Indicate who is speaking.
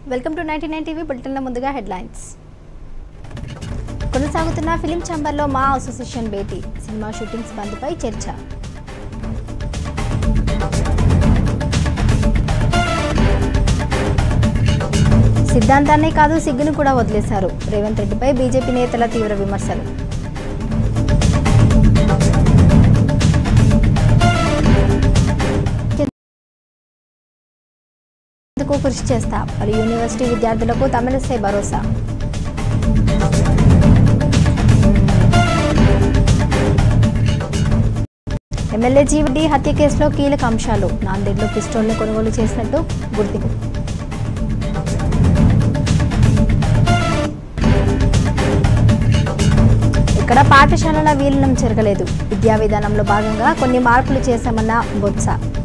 Speaker 1: welcome to ninety nine TV బులెటిన్ల ముందుగా headlines కొనసాగుతున్న ఫిలిం ఛాంబర్లో మా అసోసియేషన్ భేటీ సినిమా షూటింగ్స్ బంద్పై చర్చ సిద్ధాంతాన్నే కాదు సిగ్గును కూడా వదిలేశారు రేవంత్ రెడ్డిపై బీజేపీ నేతల తీవ్ర విమర్శలు ఎందుకు కృషి చేస్తా పలు యూనివర్సిటీ విద్యార్థులకు తమిళసై భరోసా ఎమ్మెల్యే జీవడి హత్య కేసులో కీలక అంశాలు నాందేడ్లో పిస్టోల్ని కొనుగోలు చేసినట్టు గుర్తింపు ఇక్కడ పాఠశాలల విలీనం జరగలేదు విద్యా విధానంలో భాగంగా కొన్ని మార్పులు చేశామన్న బొత్స